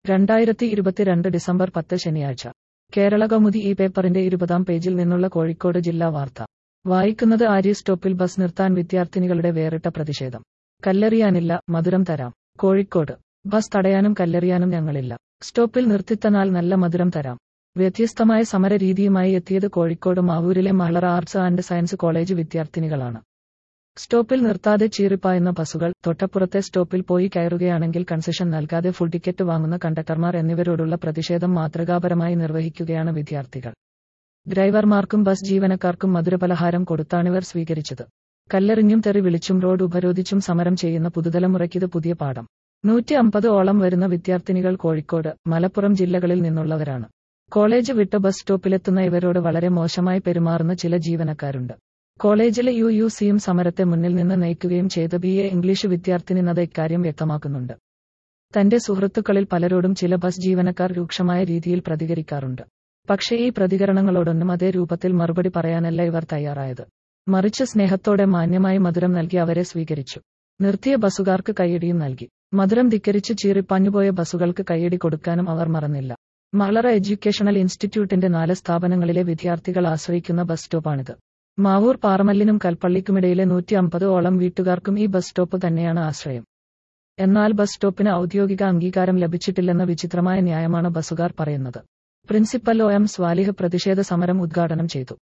രണ്ടായിരത്തി ഇരുപത്തിരണ്ട് ഡിസംബർ പത്ത് ശനിയാഴ്ച കേരള കൗമുദി ഈ പേപ്പറിന്റെ ഇരുപതാം പേജിൽ നിന്നുള്ള കോഴിക്കോട് ജില്ലാ വാർത്ത വായിക്കുന്നത് ആര്യ സ്റ്റോപ്പിൽ ബസ് നിർത്താൻ വിദ്യാർത്ഥിനികളുടെ വേറിട്ട പ്രതിഷേധം കല്ലെറിയാനില്ല മധുരം തരാം കോഴിക്കോട് ബസ് തടയാനും കല്ലെറിയാനും ഞങ്ങളില്ല സ്റ്റോപ്പിൽ നിർത്തിത്തന്നാൽ നല്ല മധുരം തരാം വ്യത്യസ്തമായ സമര രീതിയുമായി എത്തിയത് കോഴിക്കോട് മാവൂരിലെ മഹളറ ആർട്സ് ആൻഡ് സയൻസ് കോളേജ് വിദ്യാർത്ഥിനികളാണ് സ്റ്റോപ്പിൽ നിർത്താതെ ചീറിപ്പായുന്ന ബസ്സുകൾ തൊട്ടപ്പുറത്തെ സ്റ്റോപ്പിൽ പോയി കയറുകയാണെങ്കിൽ കൺസെഷൻ നൽകാതെ ഫുൾ ടിക്കറ്റ് വാങ്ങുന്ന കണ്ടക്ടർമാർ എന്നിവരോടുള്ള പ്രതിഷേധം മാതൃകാപരമായി നിർവഹിക്കുകയാണ് വിദ്യാർത്ഥികൾ ഡ്രൈവർമാർക്കും ബസ് ജീവനക്കാർക്കും മധുരപലഹാരം കൊടുത്താണിവർ സ്വീകരിച്ചത് കല്ലെറിഞ്ഞും തെറി വിളിച്ചും റോഡ് ഉപരോധിച്ചും സമരം ചെയ്യുന്ന പുതുതലമുറയ്ക്കിത് പുതിയ പാഠം നൂറ്റി അമ്പത് ഓളം വരുന്ന വിദ്യാർത്ഥിനികൾ കോഴിക്കോട് മലപ്പുറം ജില്ലകളിൽ നിന്നുള്ളവരാണ് കോളേജ് വിട്ട് ബസ് സ്റ്റോപ്പിലെത്തുന്ന ഇവരോട് വളരെ മോശമായി പെരുമാറുന്ന ചില ജീവനക്കാരുണ്ട് കോളേജിലെ യു യു സിയും സമരത്തെ മുന്നിൽ നിന്ന് നയിക്കുകയും ചെയ്ത ബി എ ഇംഗ്ലീഷ് വിദ്യാർത്ഥിനി നദ ഇക്കാര്യം വ്യക്തമാക്കുന്നുണ്ട് തന്റെ സുഹൃത്തുക്കളിൽ പലരോടും ചില ബസ് ജീവനക്കാർ രൂക്ഷമായ രീതിയിൽ പ്രതികരിക്കാറുണ്ട് പക്ഷേ ഈ പ്രതികരണങ്ങളോടൊന്നും അതേ രൂപത്തിൽ മറുപടി പറയാനല്ല ഇവർ തയ്യാറായത് മറിച്ച് സ്നേഹത്തോടെ മാന്യമായി മധുരം നൽകി അവരെ സ്വീകരിച്ചു നിർത്തിയ ബസ്സുകാർക്ക് കൈയടിയും നൽകി മധുരം ധിക്കരിച്ച് ചീറിപ്പാഞ്ഞുപോയ ബസ്സുകൾക്ക് കൈയടി കൊടുക്കാനും അവർ മറന്നില്ല മളറ എഡ്യൂക്കേഷണൽ ഇൻസ്റ്റിറ്റ്യൂട്ടിന്റെ നാല് സ്ഥാപനങ്ങളിലെ വിദ്യാർത്ഥികൾ ആശ്രയിക്കുന്ന ബസ് സ്റ്റോപ്പാണിത് മാവൂർ പാറമല്ലിനും കൽപ്പള്ളിക്കുമിടയിലെ നൂറ്റി അമ്പത് ഓളം വീട്ടുകാർക്കും ഈ ബസ് സ്റ്റോപ്പ് തന്നെയാണ് ആശ്രയം എന്നാൽ ബസ് സ്റ്റോപ്പിന് ഔദ്യോഗിക അംഗീകാരം ലഭിച്ചിട്ടില്ലെന്ന വിചിത്രമായ ന്യായമാണ് ബസ്സുകാർ പറയുന്നത് പ്രിൻസിപ്പൽ ഒ എം സ്വാലിഹ് പ്രതിഷേധ സമരം ഉദ്ഘാടനം ചെയ്തു